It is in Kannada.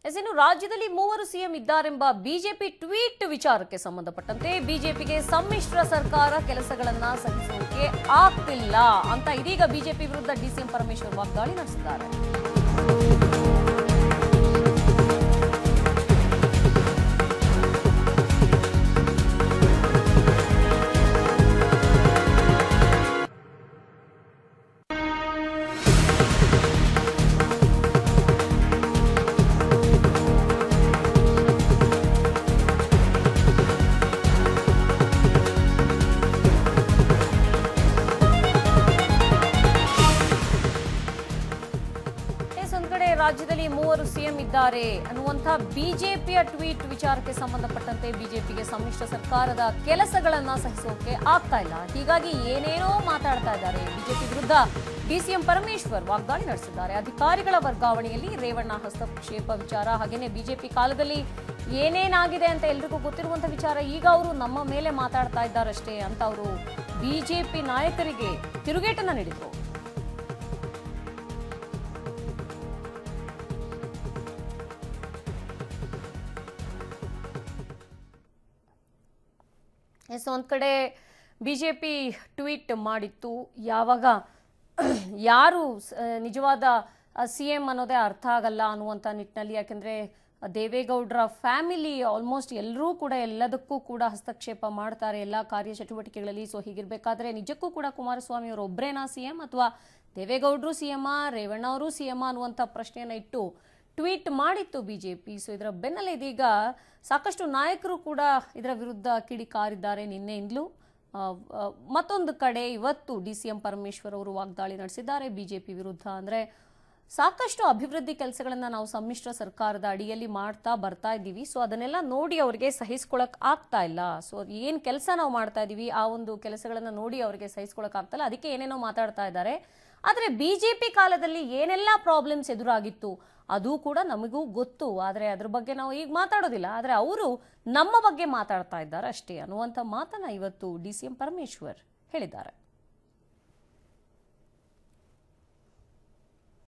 ಎಸ್ ಇನ್ನು ರಾಜ್ಯದಲ್ಲಿ ಮೂವರು ಸಿಎಂ ಇದ್ದಾರೆಂಬ ಬಿಜೆಪಿ ಟ್ವೀಟ್ ವಿಚಾರಕ್ಕೆ ಸಂಬಂಧಪಟ್ಟಂತೆ ಬಿಜೆಪಿಗೆ ಸಮ್ಮಿಶ್ರ ಸರ್ಕಾರ ಕೆಲಸಗಳನ್ನ ಸಹಿಸೋಕೆ ಆಗ್ತಿಲ್ಲ ಅಂತ ಇದೀಗ ಬಿಜೆಪಿ ವಿರುದ್ಧ ಡಿಸಿಎಂ ಪರಮೇಶ್ವರ್ ವಾಗ್ದಾಳಿ ನಡೆಸಿದ್ದಾರೆ ಎಸ್ ಒಂದ್ ಕಡೆ ರಾಜ್ಯದಲ್ಲಿ ಮೂವರು ಸಿಎಂ ಇದ್ದಾರೆ ಅನ್ನುವಂಥ ಬಿಜೆಪಿಯ ಟ್ವೀಟ್ ವಿಚಾರಕ್ಕೆ ಸಂಬಂಧಪಟ್ಟಂತೆ ಬಿಜೆಪಿಗೆ ಸಮ್ಮಿಶ್ರ ಸರ್ಕಾರದ ಕೆಲಸಗಳನ್ನ ಸಹಿಸೋಕೆ ಆಗ್ತಾ ಇಲ್ಲ ಹೀಗಾಗಿ ಏನೇನೋ ಮಾತಾಡ್ತಾ ಇದ್ದಾರೆ ಬಿಜೆಪಿ ವಿರುದ್ಧ ಡಿಸಿಎಂ ಪರಮೇಶ್ವರ್ ವಾಗ್ದಾಳಿ ನಡೆಸಿದ್ದಾರೆ ಅಧಿಕಾರಿಗಳ ವರ್ಗಾವಣೆಯಲ್ಲಿ ರೇವಣ್ಣ ಹಸ್ತಕ್ಷೇಪ ವಿಚಾರ ಹಾಗೇನೆ ಬಿಜೆಪಿ ಕಾಲದಲ್ಲಿ ಏನೇನಾಗಿದೆ ಅಂತ ಎಲ್ರಿಗೂ ಗೊತ್ತಿರುವಂತ ವಿಚಾರ ಈಗ ಅವರು ನಮ್ಮ ಮೇಲೆ ಮಾತಾಡ್ತಾ ಇದ್ದಾರಷ್ಟೇ ಅಂತ ಅವರು ಬಿಜೆಪಿ ನಾಯಕರಿಗೆ ತಿರುಗೇಟನ್ನ ನೀಡಿದ್ರು ಎಸ್ ಒಂದು ಕಡೆ ಬಿ ಜೆ ಪಿ ಟ್ವೀಟ್ ಮಾಡಿತ್ತು ಯಾವಾಗ ಯಾರು ಸ- ನಿಜವಾದ ಸಿ ಎಂ ಅನ್ನೋದೇ ಅರ್ಥ ಆಗಲ್ಲ ಅನ್ನುವಂಥ ನಿಟ್ಟಿನಲ್ಲಿ ಯಾಕೆಂದರೆ ದೇವೇಗೌಡರ ಫ್ಯಾಮಿಲಿ ಆಲ್ಮೋಸ್ಟ್ ಎಲ್ಲರೂ ಕೂಡ ಎಲ್ಲದಕ್ಕೂ ಕೂಡ ಹಸ್ತಕ್ಷೇಪ ಮಾಡ್ತಾರೆ ಎಲ್ಲ ಕಾರ್ಯಚಟುವಟಿಕೆಗಳಲ್ಲಿ ಸೊ ಹೀಗಿರಬೇಕಾದ್ರೆ ನಿಜಕ್ಕೂ ಕೂಡ ಕುಮಾರಸ್ವಾಮಿ ಅವರು ಒಬ್ಬರೇನಾ ಸಿ ಎಂ ಅಥವಾ ದೇವೇಗೌಡರು ಸಿ ಎಂ ರೇವಣ್ಣ ಅವರು ಸಿ ಎಂ ಅನ್ನುವಂಥ ಪ್ರಶ್ನೆಯನ್ನು ಇಟ್ಟು ಟ್ವೀಟ್ ಮಾಡಿತ್ತು ಬಿಜೆಪಿ ಸೊ ಇದರ ಬೆನ್ನಲ್ಲೇ ಇದೀಗ ಸಾಕಷ್ಟು ನಾಯಕರು ಕೂಡ ಇದರ ವಿರುದ್ಧ ಕಿಡಿಕಾರಿದ್ದಾರೆ ನಿನ್ನೆಯಿಂದಲೂ ಆ, ಆ, ಮತ್ತೊಂದು ಕಡೆ ಇವತ್ತು ಡಿ ಸಿ ಎಂ ಪರಮೇಶ್ವರ್ ಅವರು ವಾಗ್ದಾಳಿ ನಡೆಸಿದ್ದಾರೆ ಬಿಜೆಪಿ ವಿರುದ್ಧ ಅಂದ್ರೆ ಸಾಕಷ್ಟು ಅಭಿವೃದ್ಧಿ ಕೆಲಸಗಳನ್ನ ನಾವು ಸಮ್ಮಿಶ್ರ ಸರ್ಕಾರದ ಅಡಿಯಲ್ಲಿ ಮಾಡ್ತಾ ಬರ್ತಾ ಇದ್ದೀವಿ ಸೊ ಅದನ್ನೆಲ್ಲ ನೋಡಿ ಅವರಿಗೆ ಸಹಿಸ್ಕೊಳಕ್ ಆಗ್ತಾ ಇಲ್ಲ ಸೊ ಏನ್ ಕೆಲಸ ನಾವು ಮಾಡ್ತಾ ಇದೀವಿ ಆ ಒಂದು ಕೆಲಸಗಳನ್ನ ನೋಡಿ ಅವರಿಗೆ ಸಹಿಸ್ಕೊಳಕ್ ಆಗ್ತಾ ಇಲ್ಲ ಅದಕ್ಕೆ ಏನೇನೋ ಮಾತಾಡ್ತಾ ಇದ್ದಾರೆ ಆದರೆ ಬಿಜೆಪಿ ಕಾಲದಲ್ಲಿ ಏನೆಲ್ಲ ಪ್ರಾಬ್ಲಮ್ಸ್ ಎದುರಾಗಿತ್ತು ಅದು ಕೂಡ ನಮಗೂ ಗೊತ್ತು ಆದರೆ ಅದ್ರ ಬಗ್ಗೆ ನಾವು ಈಗ ಮಾತಾಡೋದಿಲ್ಲ ಆದರೆ ಅವರು ನಮ್ಮ ಬಗ್ಗೆ ಮಾತಾಡ್ತಾ ಇದ್ದಾರೆ ಅಷ್ಟೇ ಅನ್ನುವಂಥ ಮಾತನ್ನ ಇವತ್ತು ಡಿ ಸಿ ಎಂ ಪರಮೇಶ್ವರ್ ಹೇಳಿದ್ದಾರೆ